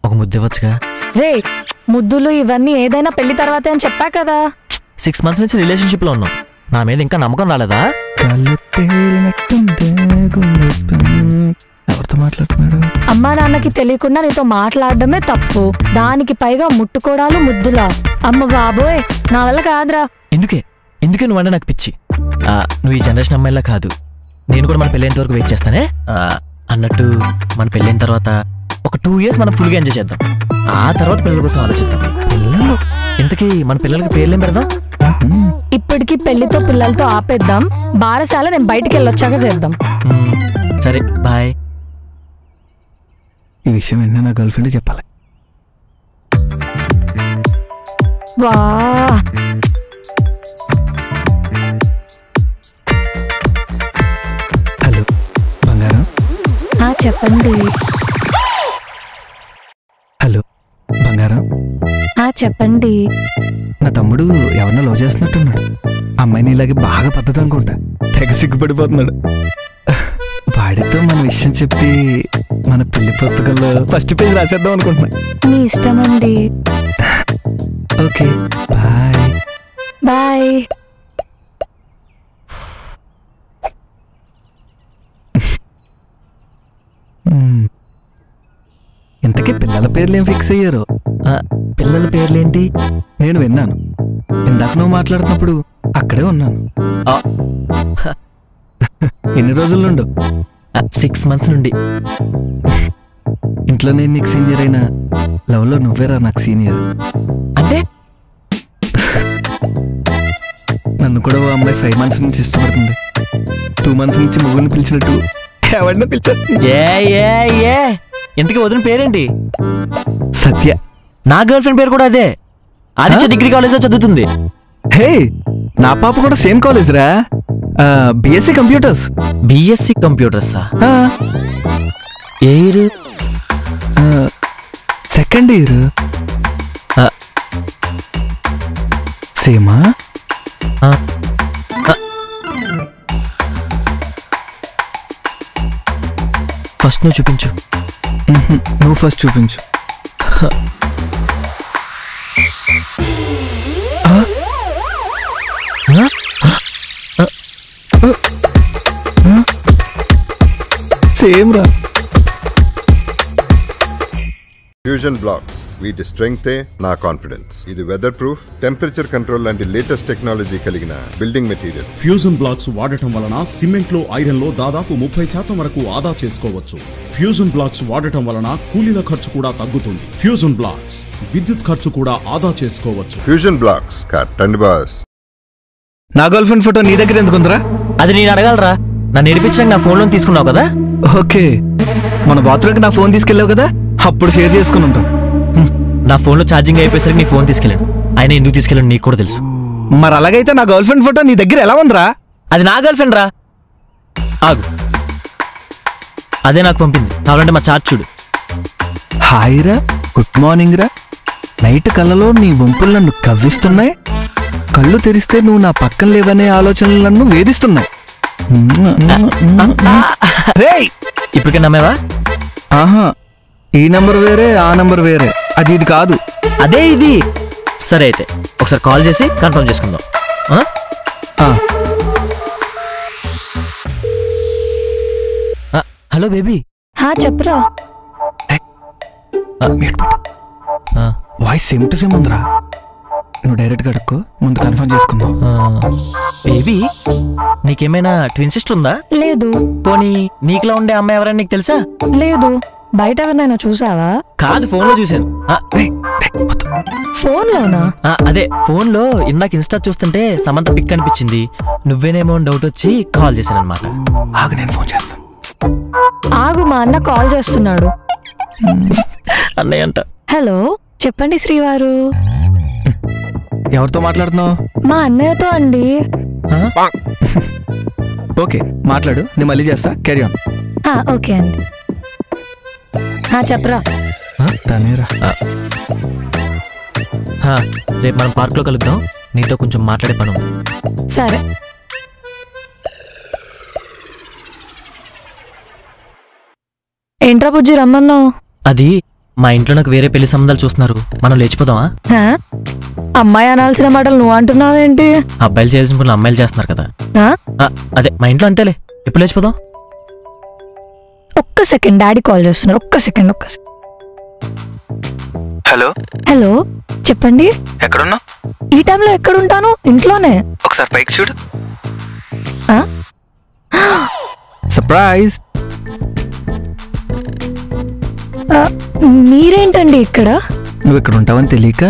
ఒక ముద్దు ఇవ్వచ్చుగా రే ముద్దులు ఇవన్నీ ఏదైనా పెళ్లి తర్వాతే అని చెప్పా కదా సిక్స్ మంత్స్ నుంచి రిలేషన్షిప్ లో ఉన్నాం నా మీద ఇంకా నమ్మకం రాలేదా కళ్ళు తేరినట్టుందే గుండె ఎవరితో మాట్లాడుతున్నాడు అమ్మా నాన్నకి తెలియకుండా నీతో మాట్లాడడమే తప్పు దానికి పైగా ముట్టుకోడాలు ముద్దులా అమ్మ బాబోయ్ నా వల్ల కాదురా ఎందుకే ఎందుకే నువ్వంటే నాకు పిచ్చి ఆ, నువ్వు ఈ జనరేషన్ అమ్మాయిలా కాదు నేను కూడా మన పెళ్ళైనంత వరకు వెయిట్ చేస్తానే ఆ, అన్నట్టు మన పెళ్ళైన తర్వాత ఒక టూ ఇయర్స్ మనం ఫుల్గా ఎంజాయ్ చేద్దాం ఆ తర్వాత పిల్లల కోసం ఆలోచిద్దాం పిల్లలు ఇంతకీ మన పిల్లలకి పేర్లేం పెడదాం మ్మ్. ఇప్పటికి పెళ్లితో పిల్లలతో ఆపేద్దాం బారసాల నేను బయటికి వెళ్ళొచ్చాక చేద్దాం మ్మ్, సరే బాయ్ ఈ విషయం వెంటనే నా గర్ల్ ఫ్రెండ్ చెప్పాలి వా హలో బంగారం ఆ, చెప్పండి హలో బంగారం ఆ చెప్పండి నా తమ్ముడు ఎవరినో లవ్ చేస్తున్నట్టున్నాడు అమ్మాయిని ఇలాగే బాగా పద్ధతి అనుకుంటా తెగ సిగ్గుపడిపోతున్నాడు వాడితో మన విషయం చెప్పి మన పెళ్లి పుస్తకంలో ఫస్ట్ పేజ్ రాసేద్దాం అనుకుంటున్నా మీ ఇష్టం అండి ఓకే బాయ్ బాయ్ మ్మ్. ఇంతకీ పిల్లల పేర్లు ఏం ఫిక్స్ అయ్యారో ఆ, పిల్లల పేర్లేంటి నేను విన్నాను ఇందాక నువ్వు మాట్లాడుతున్నప్పుడు అక్కడే ఉన్నాను ఆ. ఎన్ని రోజుల నుండు సిక్స్ మంత్స్ నుండి ఇంట్లో నేను నీకు సీనియర్ అయినా లవ్లో నువ్వేరా నాకు సీనియర్ అంటే నన్ను కూడా ఓ అమ్మాయి ఫైవ్ మంత్స్ నుంచి ఇష్టపడుతుంది టూ మంత్స్ నుంచి మొగుడిని పిలిచినట్టు ఎవరిని పిలిచేస్తుంది ఏ ఏ ఏ ఇంతకీ వదిన పేరేంటి సత్య నా గర్ల్ ఫ్రెండ్ పేరు కూడా అదే ఆదిత్య ఆ? డిగ్రీ కాలేజ్లో చదువుతుంది హే నా పాప కూడా సేమ్ కాలేజ్ రా బిఎస్సి కంప్యూటర్స్ బిఎస్సి కంప్యూటర్సా ఏ ఇయర్ సెకండ్ ఇయర్ ఆ. సేమా ఫస్ట్ నువ్వు చూపించు మ్హూ. నువ్వు ఫస్ట్ చూపించు సేమ్ రా ఫ్యూజన్ బ్లాక్స్ వీటి స్ట్రెంగ్తే నా కాన్ఫిడెన్స్ ఇది వెదర్ ప్రూఫ్ టెంపరేచర్ కంట్రోల్ లాంటి లేటెస్ట్ టెక్నాలజీ కలిగిన బిల్డింగ్ మెటీరియల్ ఫ్యూజన్ బ్లాక్స్ వాడటం వలన సిమెంట్ లో ఐరన్ లో దాదాపు ముప్పై శాతం వరకు ఆదా చేసుకోవచ్చు ఫ్యూజన్ బ్లాక్స్ వాడటం వలన కూలీల ఖర్చు కూడా తగ్గుతుంది ఫ్యూజన్ బ్లాక్స్ విద్యుత్ ఖర్చు కూడా ఆదా చేసుకోవచ్చు ఫ్యూజన్ బ్లాక్స్ కట్టండి బాస్ నా గర్ల్ ఫ్రెండ్ ఫోటో నీ దగ్గర ఎందుకు ఉందిరా అది నేను అడగలరా నన్ను నేర్పించడానికి నా ఫోన్లో తీసుకున్నావు కదా ఓకే మన బాత్రూమ్కి నా ఫోన్ తీసుకెళ్ళావు కదా అప్పుడు షేర్ చేసుకుని ఉంటాం హ్మ్. నా ఫోన్లో ఛార్జింగ్ అయిపోయేసరికి నీ ఫోన్ తీసుకెళ్ళాను ఆయన ఎందుకు తీసుకెళ్ళాను నీకు కూడా తెలుసు మరి అలాగైతే నా గర్ల్ ఫ్రెండ్ ఫోటో నీ దగ్గర ఎలా ఉందిరా అది నా గర్ల్ ఫ్రెండ్ రా ఆగు అదే నాకు పంపింది కావాలంటే మా చార్ట్ చూడు హాయ్ రా గుడ్ మార్నింగ్ రా నైట్ కళ్ళలో నీ వంపులు నన్ను కవ్విస్తున్నాయి కళ్ళు తెరిస్తే నువ్వు నా పక్కన లేవనే ఆలోచనలు నన్ను వేధిస్తున్నాయి రేయ్! ఇప్పటికే నమ్మేవా ఆహా ఈ నంబర్ వేరే ఆ నంబర్ వేరే అది ఇది కాదు అదే ఇది సరే అయితే ఒకసారి కాల్ చేసి కన్ఫర్మ్ చేసుకుందాం ఆ? ఆ, ఆ, హలో బేబీ హా చెప్పురా మ్యూట్ పెట్టు. ఆ, వాయిస్ సేమ్ టు సేమ్ ఉందిరా నువ్వు డైరెక్ట్గా అడుక్కో ముందు కన్ఫర్మ్ చేసుకుందాం ఆ, బేబీ నీకేమైనా ట్విన్ సిస్టర్ ఉందా లేదు పోనీ నీకులా ఉండే అమ్మాయి ఎవరైనా నీకు తెలుసా లేదు బయట ఎవరినైనా చూసావా కాదు ఫోన్లో చూశాను ఆ, రేయ్, రేయ్, వద్దు. ఫోన్లోనా ఆ, అదే ఫోన్లో ఇందాక ఇన్స్టా చూస్తుంటే సమంత పిక్ అనిపించింది నువ్వేనేమో అని డౌట్ వచ్చి కాల్ చేశాను అనమాట ఆగు నేను ఫోన్ చేస్తాను ఆగు మా అన్న కాల్ చేస్తున్నాడు అన్నయ్య అంట హలో చెప్పండి శ్రీవారు ఎవరితో మాట్లాడుతున్నావు మా అన్నయ్యతో అండి ఆ? ఓకే మాట్లాడు నేను మళ్ళీ చేస్తా క్యారీ ఆన్ ఆ, ఓకే అండి ఆ, చెప్పరా తనేరా ఆ, రేపు మనం పార్క్లో కలుద్దాం నీతో కొంచెం మాట్లాడే పని ఉంది సరే ఏంట్రా బుజ్జి రమ్మన్నావు అది మా ఇంట్లో నాకు వేరే పెళ్లి సంబంధాలు చూస్తున్నారు మనం లేచిపోదామా హా? అమ్మాయి అనాల్సిన మాటలు నువ్వు అంటున్నావేంటి అబ్బాయిలు చేయాల్సిన పనులు అమ్మాయిలు చేస్తున్నారు కదా హా? ఆ, అదే మా ఇంట్లో అంతేలే ఎప్పుడు లేచిపోదాం ఒక్క సెకండ్ డాడీ కాల్ చేస్తున్నారు ఒక్క సెకండ్ ఒక్క సెకండ్ హలో హలో చెప్పండి ఎక్కడున్నావు ఈ టైంలో ఎక్కడ ఉంటాను ఇంట్లోనే ఒకసారి పైకి చూడు ఆ? సర్ప్రైజ్ ఆ, మీరేంటండి ఇక్కడ నువ్వు ఇక్కడ ఉంటావని తెలియక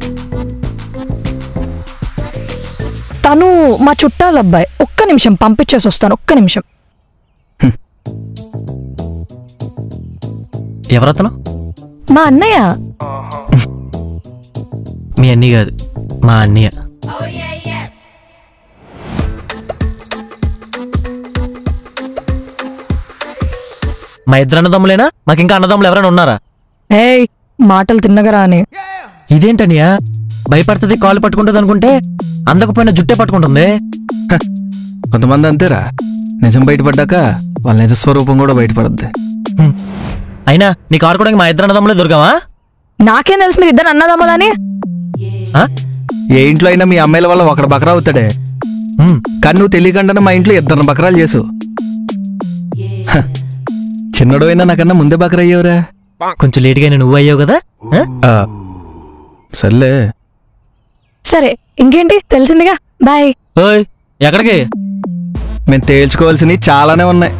తను మా చుట్టాల అబ్బాయి ఒక్క నిమిషం పంపించేసి వస్తాను ఒక్క నిమిషం ఎవరతను మా అన్నయ్య మీ అన్నీ కాదు మా అన్నయ్య మా ఇద్దరు అన్నదమ్ములేనా మాకు ఇంకా అన్నదమ్ములు ఎవరైనా ఉన్నారా ఏయ్ మాటలు తిన్నగా రాని ఇదేంటనియా భయపడుతుంది కాలు పట్టుకుంటుంది అనుకుంటే అందకపోయిన జుట్టే పట్టుకుంటుంది కొంతమంది అంతేరా నిజం బయటపడ్డాక వాళ్ళ నిజ స్వరూపం కూడా బయటపడద్ది హ్మ్. అయినా నీకు ఆడుకోవడానికి మా ఇద్దరు అన్నదమ్ములే దొరకవా నాకేం తెలుసు మీరు ఇద్దరు అన్నదమ్ములని ఆ? ఏ ఇంట్లో అయినా మీ అమ్మాయిల వల్ల ఒకడు బకరా అవుతాడే హ్మ్. కానీ నువ్వు తెలియకుండానే మా ఇంట్లో ఇద్దరు బకరాలు చేసు హ. చిన్నడు అయినా నాకన్నా ముందే బకరా అయ్యావురా కొంచెం లేట్గా నువ్వు అయ్యావు కదా ఆ? ఆ, సర్లే సరే ఇంకేంటి తెలిసిందిగా బాయ్ ఓయ్ ఎక్కడికి మేము తేల్చుకోవాల్సినవి చాలానే ఉన్నాయి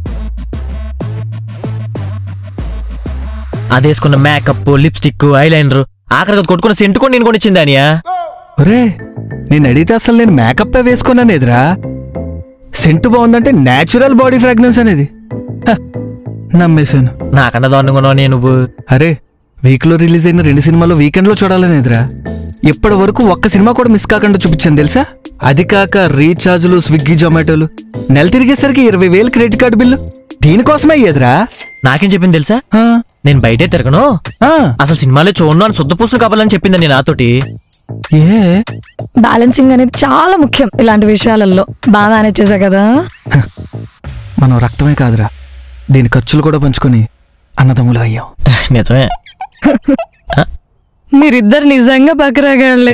అదేసుకున్న మేకప్ లిప్స్టిక్ ఐలైనర్ ఆఖరికి అది కొట్టుకున్న సెంటు కూడా నేను కొనిచ్చింది అనియా ఒరే నేను అడిగితే అసలు నేను మేకప్ వేసుకున్నాను ఎదురా సెంటు బాగుందంటే నేచురల్ బాడీ ఫ్రాగ్రెన్స్ అనేది హ, నమ్మేశాను నాకన్నా దారుణంగా ఉన్నావు నేను నువ్వు అరే వీక్లో రిలీజ్ అయిన రెండు సినిమాలు వీకెండ్లో చూడాలని ఎదురా ఇప్పటి వరకు ఒక్క సినిమా కూడా మిస్ కాకుండా చూపించాను తెలుసా అది కాక రీఛార్జ్లు స్విగ్గీ జొమాటోలు నెల తిరిగేసరికి ఇరవై వేలు క్రెడిట్ కార్డు బిల్లు దీనికోసమే ఎదురా నాకేం చెప్పింది తెలుసా నేను బయటే తిరగను అసలు సినిమాలో చూడను అని శుద్ధ పూసలు కావాలని చెప్పింది నేను నాతోటి ఏ బ్యాలెన్సింగ్ అనేది చాలా ముఖ్యం ఇలాంటి విషయాలలో బాగా మేనేజ్ చేశా కదా మనం రక్తమే కాదురా దీని ఖర్చులు కూడా పంచుకొని అన్నదమ్ములు అయ్యాం నిజమే మీరిద్దరు నిజంగా బకరాగాళ్ళే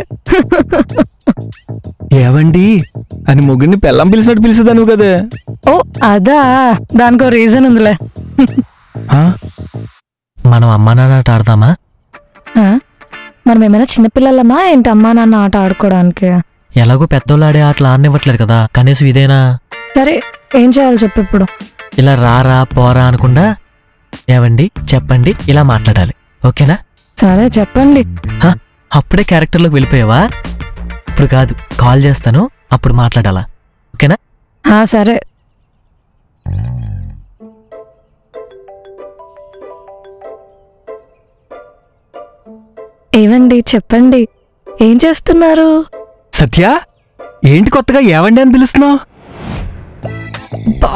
ఏవండి అని మొగ్గుని పెళ్ళం పిలిచినట్టు పిలిచేదాను కదా ఓ అదా దానికో రీజన్ ఉందిలే ఆ? మనం అమ్మా నాన్న ఆట ఆడదామా ఆ? మనం ఏమైనా చిన్నపిల్లలమా ఏంటి అమ్మా నాన్న ఆట ఆడుకోవడానికి ఎలాగో పెద్దోళ్ళు ఆడే ఆటలు ఆడనివ్వట్లేదు కదా కనీసం ఇదేనా సరే ఏం చేయాలి చెప్పు ఇప్పుడు ఇలా రారా పోరా అనకుండా ఏవండి చెప్పండి ఇలా మాట్లాడాలి ఓకేనా సరే చెప్పండి హ, అప్పుడే క్యారెక్టర్లోకి వెళ్ళిపోయావా ఇప్పుడు కాదు కాల్ చేస్తాను అప్పుడు మాట్లాడాలా ఓకేనా ఆ, సరే ఏవండి చెప్పండి ఏం చేస్తున్నారు సత్య ఏంటి కొత్తగా ఏవండి అని పిలుస్తున్నావు బా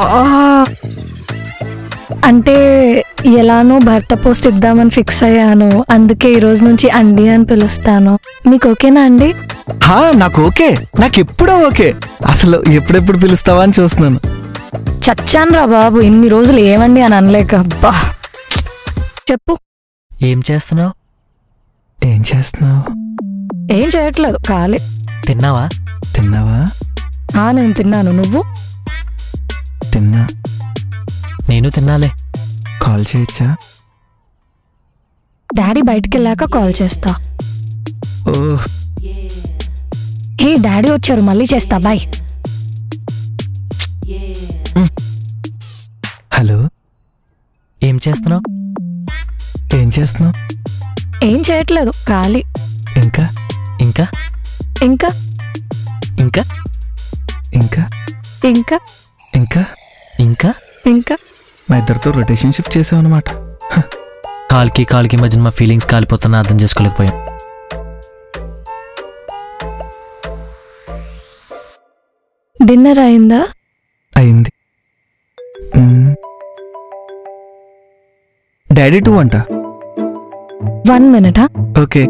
అంటే ఎలానో భర్త పోస్ట్ ఇద్దామని ఫిక్స్ అయ్యాను అందుకే ఈ రోజు నుంచి అండి అని పిలుస్తాను మీకు ఓకేనా అండి హా నాకు ఓకే నాకు ఎప్పుడో ఓకే అసలు ఎప్పుడెప్పుడు పిలుస్తావా అని చూస్తున్నాను చచ్చాను రా బాబు ఇన్ని రోజులు ఏమండి అని అనలేక అబ్బా చెప్పు ఏం చేస్తున్నావు ఏం చేస్తున్నావు ఏం చేయట్లేదు ఖాళీ తిన్నావా తిన్నావా ఆ నేను తిన్నాను నువ్వు తిన్నా నేను తిన్నాలే కాల్ చేయొచ్చా డాడీ బయటికి వెళ్ళాక కాల్ చేస్తా ఓ హే డాడీ వచ్చారు మళ్ళీ చేస్తా బాయ్ హలో ఏం చేస్తున్నావు ఏం చేస్తున్నావు ఏం చేయట్లేదు ఖాళీ ఇంకా ఇంకా ఇంకా ఇంకా ఇంకా ఇంకా ఇంకా ఇంకా ఇంకా మా ఇద్దరితో రొటేషన్ షిఫ్ట్ చేసావు అనమాట కాల్కి కాల్కి మధ్యన మా ఫీలింగ్స్ కాలిపోతున్నా అర్థం చేసుకోలేకపోయాం డిన్నర్ అయిందా అయింది మ్మ్. డాడీ టూ అంట వన్ మినిటా ఓకే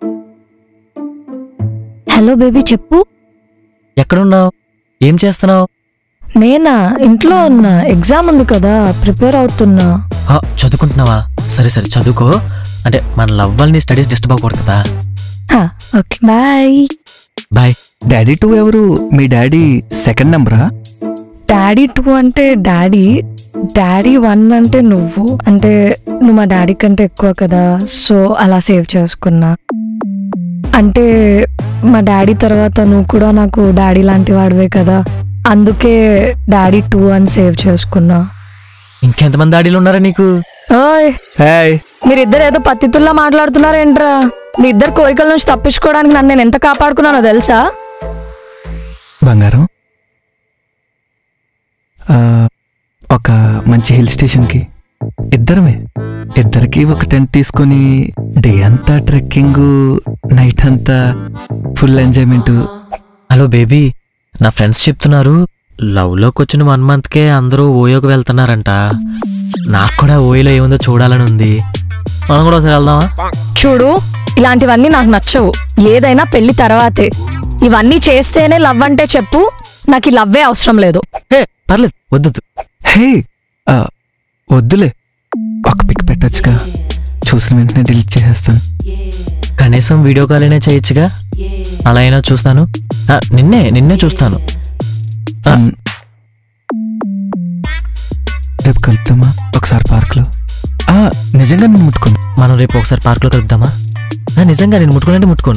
హలో బేబీ చెప్పు ఎక్కడున్నావు ఏం చేస్తున్నావు నేనా ఇంట్లో ఉన్నా ఎగ్జామ్ ఉంది కదా ప్రిపేర్ అవుతున్నా ఆ, చదువుకుంటున్నావా సరే సరే చదువుకో అంటే మన లవ్ వల్ల నీ స్టడీస్ డిస్టర్బ్ అవ్వకూడదు కదా okay bye bye daddy two ఎవరు మీ డాడీ సెకండ్ నెంబరా డాడీ టూ అంటే డాడీ డాడీ వన్ అంటే నువ్వు అంటే నువ్వు మా డాడీ కంటే ఎక్కువ కదా సో అలా సేవ్ చేసుకున్నా అంటే మా డాడీ తర్వాత నువ్వు కూడా నాకు డాడీ లాంటి వాడివే కదా అందుకే డాడీ టూ అని సేవ్ చేసుకున్నా ఇంకెంతమంది ఆడీలు ఉన్నారా నీకు ఓయ్ హాయ్ మీరిద్దరు ఏదో పత్తితుల్లా మాట్లాడుతున్నారేంట్రా మీ ఇద్దరు కోరికల నుంచి తప్పించుకోవడానికి నన్ను నేను ఎంత కాపాడుకున్నానో తెలుసా బంగారం ఆ, ఒక మంచి హిల్ స్టేషన్కి ఇద్దరమే ఇద్దరికి ఒక టెంట్ తీసుకొని డే అంతా ట్రెక్కింగ్ నైట్ అంతా ఫుల్ ఎంజాయ్మెంట్ హలో బేబీ నా ఫ్రెండ్స్ చెప్తున్నారు లవ్లోకి వచ్చిన వన్ మంత్కే అందరూ ఓయోకి వెళ్తున్నారంట నాకు కూడా ఓయోలో ఏముందో చూడాలని ఉంది మనం కూడా ఒకసారి వెళ్దామా చూడు ఇలాంటివన్నీ నాకు నచ్చవు ఏదైనా పెళ్లి తర్వాతే ఇవన్నీ చేస్తేనే లవ్ అంటే చెప్పు నాకు ఈ లవ్వే అవసరం లేదు హే పర్లేదు వద్దు హే ఆ, వద్దులే ఒక పిక్ పెట్టొచ్చుగా చూసిన వెంటనే డిలీట్ చేసేస్తాను కనీసం వీడియో కాల్ అయినా చేయొచ్చుగా అలా అయినా చూస్తాను ఆ, నిన్నే నిన్నే చూస్తాను ఆ. ఉమ్. రేపు కలుద్దామా ఒకసారి పార్క్లో ఆ, నిజంగా నేను ముట్టుకోను మనం రేపు ఒకసారి పార్క్లో కలుద్దామా ఆ, నిజంగా నేను ముట్టుకునంటే ముట్టుకోను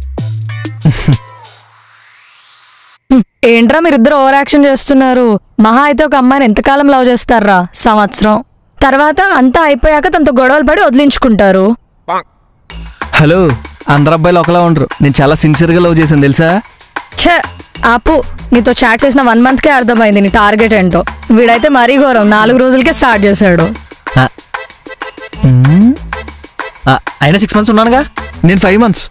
హ్మ్, ఏంట్రా మీరిద్దరు ఓవర్ యాక్షన్ చేస్తున్నారు మహా అయితే ఒక అమ్మాయిని ఎంతకాలం లవ్ చేస్తారా సంవత్సరం తర్వాత అంతా అయిపోయాక తనతో గొడవలు పడి వదిలించుకుంటారు హలో అందరు అబ్బాయిలు ఒకలా ఉండరు నేను చాలా సిన్సియర్గా లవ్ చేశాను తెలుసా ఛే ఆపు నీతో చాట్ చేసిన వన్ మంత్కే అర్థమైంది నీ టార్గెట్ ఏంటో వీడైతే మరీ ఘోరం నాలుగు రోజులకే స్టార్ట్ చేశాడు ఆ, ఉమ్, ఆ, అయినా సిక్స్ మంత్స్ ఉన్నానుగా నేను ఫైవ్ మంత్స్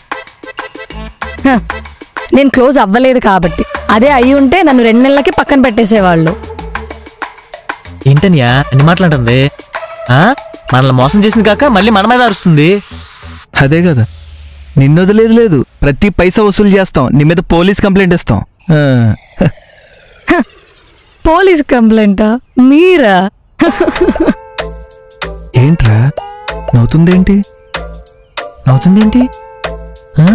హ, నేను క్లోజ్ అవ్వలేదు కాబట్టి అదే అయి ఉంటే నన్ను రెండు నెలలకి పక్కన పెట్టేసేవాళ్ళు ఏంటనియా ఎన్ని మాట్లాడుతుంది ఆ? మనల్ని మోసం చేసింది కాక మళ్ళీ మన మీద అరుస్తుంది అదే కదా నిన్ను వదిలేదు లేదు ప్రతి పైసా వసూలు చేస్తాం నీ మీద పోలీస్ కంప్లైంట్ ఇస్తాం ఆ, పోలీస్ కంప్లైంటా మీరా ఏంట్రా నవ్వుతుందేంటి నవ్వుతుందేంటి ఆ?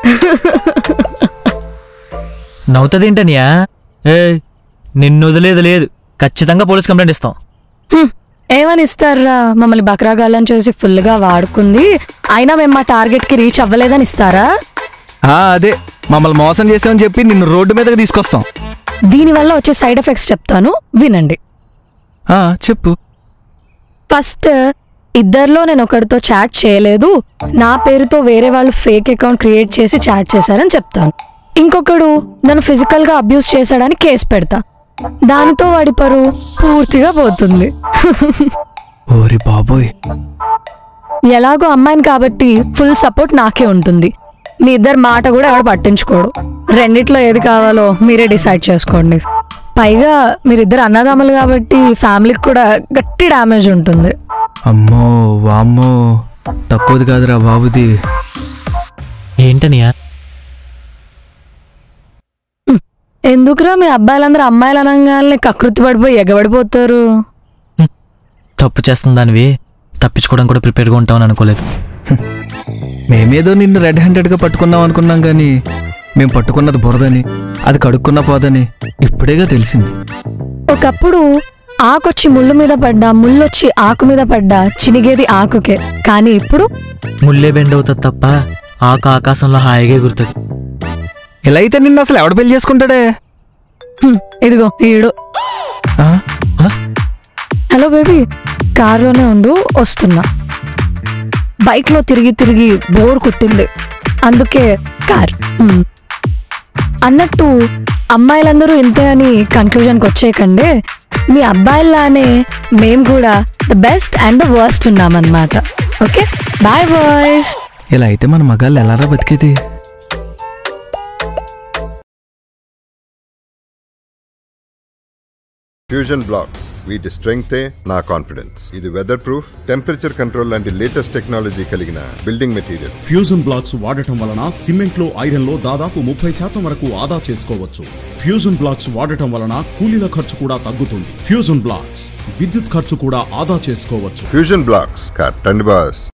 నవ్వుతుందేంటనియా ఏ నిన్ను వదిలేదు లేదు ఖచ్చితంగా పోలీస్ కంప్లైంట్ ఇస్తాం హ్మ్, ఏమని ఇస్తారా మమ్మల్ని బక్రాగాళ్ళం చేసి ఫుల్గా వాడుకుంది అయినా మేము మా టార్గెట్కి రీచ్ అవ్వలేదని ఇస్తారా ఆ, అదే మమ్మల్ని మోసం చేసామని చెప్పి నిన్ను రోడ్డు మీదకి తీసుకొస్తాం దీనివల్ల వచ్చే సైడ్ ఎఫెక్ట్స్ చెప్తాను వినండి ఆ, చెప్పు ఫస్ట్ ఇద్దరిలో నేను ఒకరితో చాట్ చేయలేదు నా పేరుతో వేరే వాళ్ళు ఫేక్ అకౌంట్ క్రియేట్ చేసి చాట్ చేశారని చెప్తాను ఇంకొకడు నన్ను ఫిజికల్ గా అబ్యూస్ చేశాడని కేసు పెడతా దానితో వాడి పరువు పూర్తిగా పోతుంది ఓరి బాబోయ్ ఎలాగో అమ్మాయిని కాబట్టి ఫుల్ సపోర్ట్ నాకే ఉంటుంది మీ ఇద్దరు మాట కూడా ఎవడు పట్టించుకోడు రెండిట్లో ఏది కావాలో మీరే డిసైడ్ చేసుకోండి పైగా మీరిద్దరు అన్నదమ్ములు కాబట్టి ఫ్యామిలీకి కూడా గట్టి డ్యామేజ్ ఉంటుంది అమ్మో వామ్మో తక్కువది కాదురా బాబుది ఏంటనియా ఎందుకురా మీ అబ్బాయిలందరూ అమ్మాయిలు అనగానే కకృతి పడిపోయి ఎగబడిపోతారు తప్పు చేస్తుంది దానివి తప్పించుకోవడం కూడా ప్రిపేర్గా ఉంటామని అనుకోలేదు మేమేదో నిన్ను రెడ్ హ్యాండెడ్గా పట్టుకున్నాం అనుకున్నాం కానీ మేము పట్టుకున్నది బురదని అది కడుక్కున్న పోదని ఇప్పుడేగా తెలిసింది ఒకప్పుడు ఆకొచ్చి ముళ్ళు మీద పడ్డా ముళ్ళొచ్చి ఆకు మీద పడ్డా చినిగేది ఆకుకే కానీ ఇప్పుడు ముల్లే బెండ్ అవుతుంది తప్ప ఆకు ఆకాశంలో హాయిగా ఎగురుతుంది ఇలా అయితే నిన్ను అసలు ఎవడ పెళ్లి చేసుకుంటాడే హ్మ్, ఇదిగో ఈడు ఆ? ఆ? హలో బేబీ కారులోనే ఉండు వస్తున్నా బైక్లో తిరిగి తిరిగి బోర్ కుట్టింది అందుకే కార్ మ్. అన్నట్టు అమ్మాయిలందరూ ఇంతే అని కన్క్లూజన్కి వచ్చేయకండి మీ అబ్బాయిలానే మేము కూడా the best and the worst ఉన్నామన్నమాట ఓకే బాయ్ బాయ్స్ ఇలా అయితే మన మగాళ్ళు ఎలారా బతికేది ఫ్యూజన్ బ్లాక్స్ వీటి స్ట్రెంగ్తే నా కాన్ఫిడెన్స్ ఇది వెదర్ ప్రూఫ్ టెంపరేచర్ కంట్రోల్ లాంటి లేటెస్ట్ టెక్నాలజీ కలిగిన బిల్డింగ్ మెటీరియల్ ఫ్యూజన్ బ్లాక్స్ వాడటం వలన సిమెంట్ లో ఐరన్ లో దాదాపు ముప్పై శాతం వరకు ఆదా చేసుకోవచ్చు ఫ్యూజన్ బ్లాక్స్ వాడటం వలన కూలీల ఖర్చు కూడా తగ్గుతుంది ఫ్యూజన్ బ్లాక్స్ విద్యుత్ ఖర్చు కూడా ఆదా చేసుకోవచ్చు ఫ్యూజన్ బ్లాక్స్ కట్టండి బాస్